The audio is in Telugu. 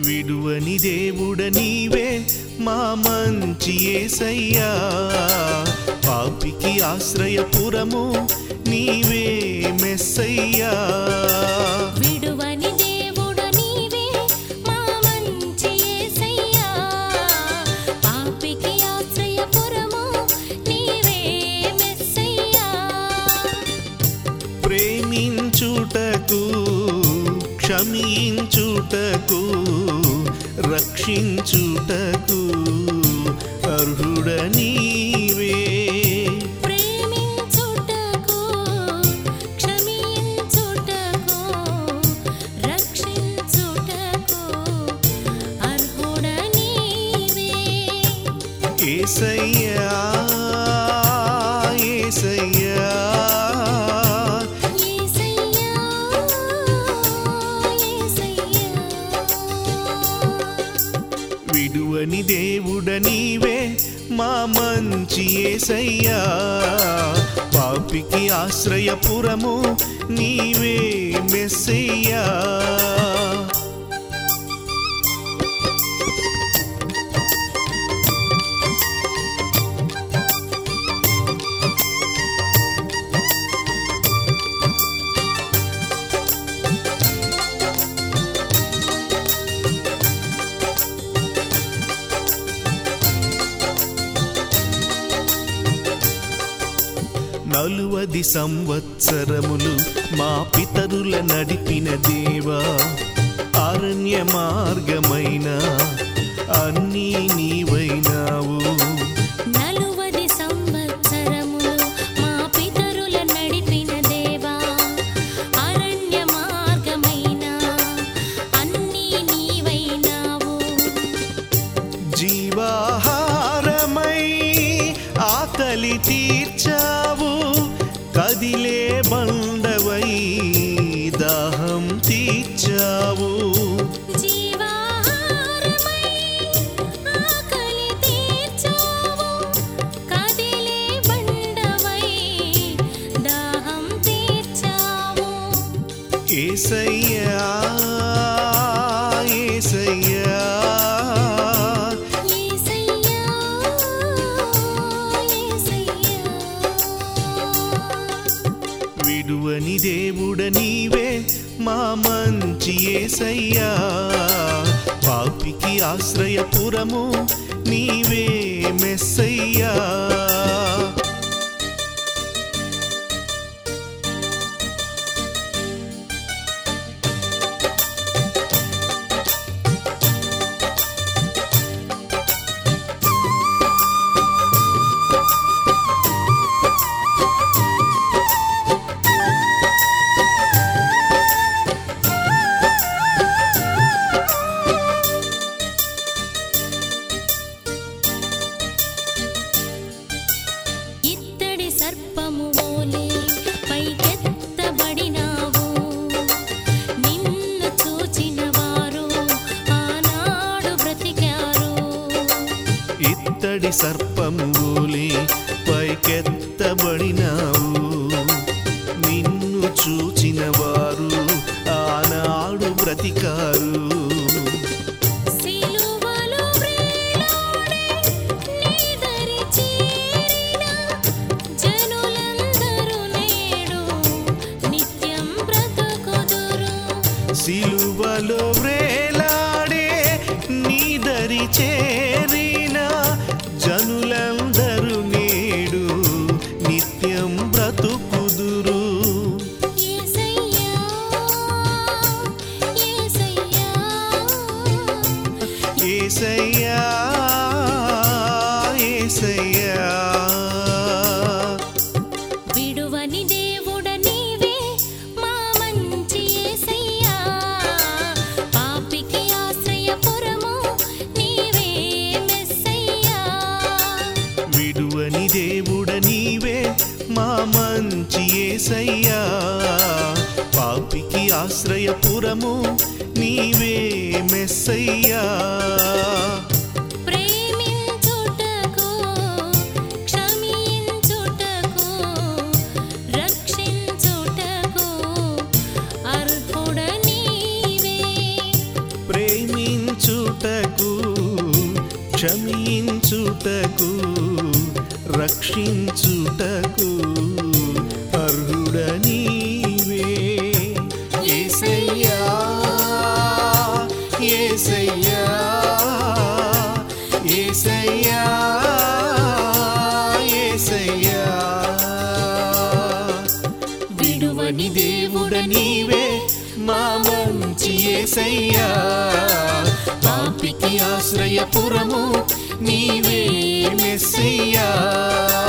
విడువని దేవుడ నీవే మా మంచి ఏసయ్యా పాపికి ఆశ్రయపురము నీవే మెస్సయ్యా విడువని దేవుడ నీవే మా మంచి యేసయ్యా పాపికి ఆశ్రయపురము నీవే మెస్సయ్యా ప్రేమించుటకు క్షమించుటకు రక్షించుటకు అర్హుడ నీవే ప్రేమించుటకు క్షమించుటకు రక్షించుటకు అర్హుడ నీవే ఏసయ్యా ఏసయ్యా యేసయ్యా యేసయ్యా విడువని దేవుడ నీవే మా మంచి ఏసయ్యా పాపికి ఆశ్రయపురము నీవే మెస్సయ్యా నలువది సంవత్సరములు మా పితరుల నడిపిన దేవా అరణ్య మార్గమైన అన్నీ నీవైనావు నలువది సంవత్సరములు మా పితరుల నడిపిన దేవా అరణ్య మార్గమైన అన్నీ నీవైనావు జీవాహారమై ఆకలి తీర్చావు కదిలే బండవై దాహం తీర్చావు జీవాహారమై ఆకలి తీర్చావు కదిలే బండవై దాహం తీర్చావు ఏసయ్యా ఏసయ్యా యేసయ్యా యేసయ్యా విడువని దేవుడ నీవే మా మంచి ఏసయ్యా పాపికి ఆశ్రయపురము నీవే మెస్సయ్యా ఇత్తడి సర్పము ఓలే పైకెత్తబడినావు నిన్ను చూచిన వారు ఆనాడు బ్రతికారు ఇత్తడి సర్పము ఓలే పైకెత్తబడినావు నిన్ను చూచిన వారు ఆనాడు బ్రతికారు సిలువలో వ్రేలాడే నీదరి చేరిన జనులందరూ నేడు నిత్యం బ్రతుకుదురు సిలువలో వ్రేలాడే నీదరి చేరిన జనులందరూ నేడు నిత్యం బ్రతుకుదురు యేసయ్యా యేసయ్యా ఏసయ్యా ఏసయ్యా విడువని దేవుడ నీవే మా మంచి యేసయ్యా పాపికి ఆశ్రయపురము నీవే మెస్సయ్యా విడువని దేవుడ నీవే మా మంచి ఏసయ్యా పాపికి ఆశ్రయపురము నీవే మెస్సయ్యా ప్రేమించుటకు క్షమించుటకు రక్షించుటకు అర్హుడ నీవే క్షమించుటకు రక్షించుటకు అర్హుడ నీవే యేసయ్యా యేసయ్యా యేసయ్యా యేసయ్యా విడువని దేవుడ నీవే మా మంచి యేసయ్యా పాపికి ఆశ్రయపురము నీవే మెస్సయ్యా